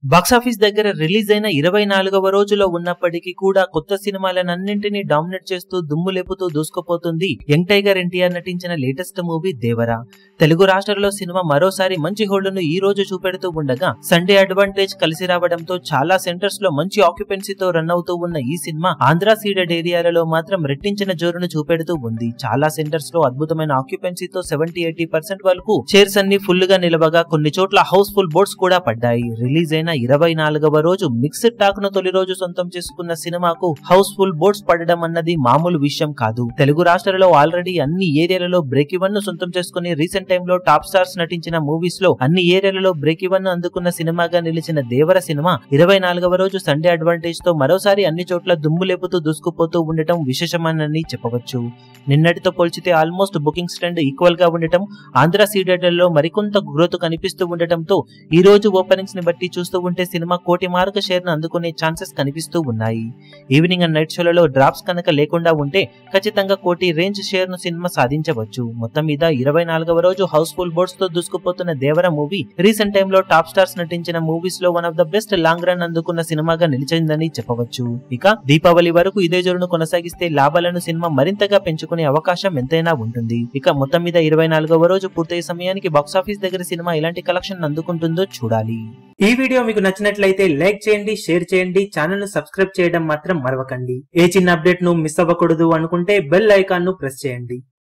box office దగ్గర release అయిన ఇరవై నాలుగవ రోజులో ఉన్నప్పటికీ కూడా కొత్త సినిమాలనన్నింటినీ డామినేట్ చేస్తూ దుమ్ము లేపుతూ దూసుకుపోతుంది యంగ్ టైగర్ ఎన్టీఆర్ నటించిన లేటెస్ట్ మూవీ దేవరా తెలుగు రాష్ట్రాల్లో సినిమా మరోసారి మంచి హోళ్లను ఈ రోజు చూపెడుతూ ఉండగా సండే అడ్వాంటేజ్ కలిసి రావడంతో చాలా సెంటర్స్ లో మంచి ఆక్యుపెన్సీతో రన్ అవుతూ ఉన్న ఈ సినిమా ఆంధ్ర సీడెడ్ ఏరియాలలో మాత్రం రెట్టించిన జోరును చూపెడుతూ ఉంది చాలా సెంటర్స్ లో అద్భుతమైన ఆక్యుపెన్సీతో సెవెంటీ ఎయిటీ పర్సెంట్ వరకు చైర్స్ అన్ని ఫుల్ గా నిలవగా కొన్ని చోట్ల హౌస్ ఫుల్ బోర్డ్స్ కూడా పడ్డాయి రిలీజ్ అయిన ఇరవై నాలుగవ రోజు మిక్స్డ్ టాక్ ను తొలి రోజు సొంతం చేసుకున్న సినిమాకు హౌస్ ఫుల్ బోర్డ్స్ పడడం అన్నది మామూలు విషయం కాదు తెలుగు రాష్ట్రాలలో ఆల్రెడీ అన్ని ఏరియాలలో బ్రేక్ ఇవన్ ను సొంతం చేసుకుని రీసెంట్ టైమ్ లో టాప్ స్టార్స్ నటించిన మూవీస్ లో అన్ని ఏరియాలలో బ్రేక్ ఇవన్ ను అందుకున్న సినిమాగా నిలిచిన దేవర సినిమా ఇరవై నాలుగవ రోజు సండే అడ్వాంటేజ్ తో మరోసారి అన్ని చోట్ల దుమ్ము లేపుతూ దూసుకుపోతూ ఉండటం విశేషమని చెప్పవచ్చు నిన్నటితో పోల్చితే ఆల్మోస్ట్ బుకింగ్స్ ట్రెండ్ ఈక్వల్ గా ఉండటం ఆంధ్ర సీడెడ్లలో మరికొంత గ్రోత్ కనిపిస్తూ ఉండటంతో ఈ రోజు ఓపెనింగ్స్ ని బట్టి చూస్తూ ఉంటే సినిమా కోటి మార్క షేర్ ను అందుకునే ఛాన్సెస్ కనిపిస్తూ ఉన్నాయి ఈవినింగ్ అండ్ నైట్ షోలలో డ్రాప్స్ కనుక లేకుండా ఉంటే ఖచ్చితంగా కోటి రేంజ్ షేర్ ను సినిమా సాధించవచ్చు మొత్తం మీద ఇరవై నాలుగవ రోజు హౌస్ఫుల్ బోర్డ్స్ తో దూసుకుపోతున్న దేవర మూవీ రీసెంట్ టైమ్ లో టాప్ స్టార్స్ నటించిన మూవీస్ లో one of the best long run అందుకున్న సినిమాగా నిలిచిందని చెప్పవచ్చు ఇక దీపావళి వరకు ఇదే జోరును కొనసాగిస్తే లాభాలను సినిమా మరింతగా పెంచుకునే అవకాశం ఎంతైనా ఉంటుంది ఇక మొత్తం మీద ఇరవై నాలుగవ రోజు పూర్తయ్యే సమయానికి బాక్సాఫీస్ దగ్గర సినిమా ఎలాంటి కలెక్షన్ అందుకుంటుందో చూడాలి ఈ వీడియో మీకు నచ్చినట్లయితే లైక్ చేయండి షేర్ చేయండి ఛానల్ ను సబ్స్క్రైబ్ చేయడం మాత్రం మరవకండి ఏ చిన్న అప్డేట్ ను మిస్ అవ్వకూడదు అనుకుంటే బెల్ ఐకాన్ ను ప్రెస్ చేయండి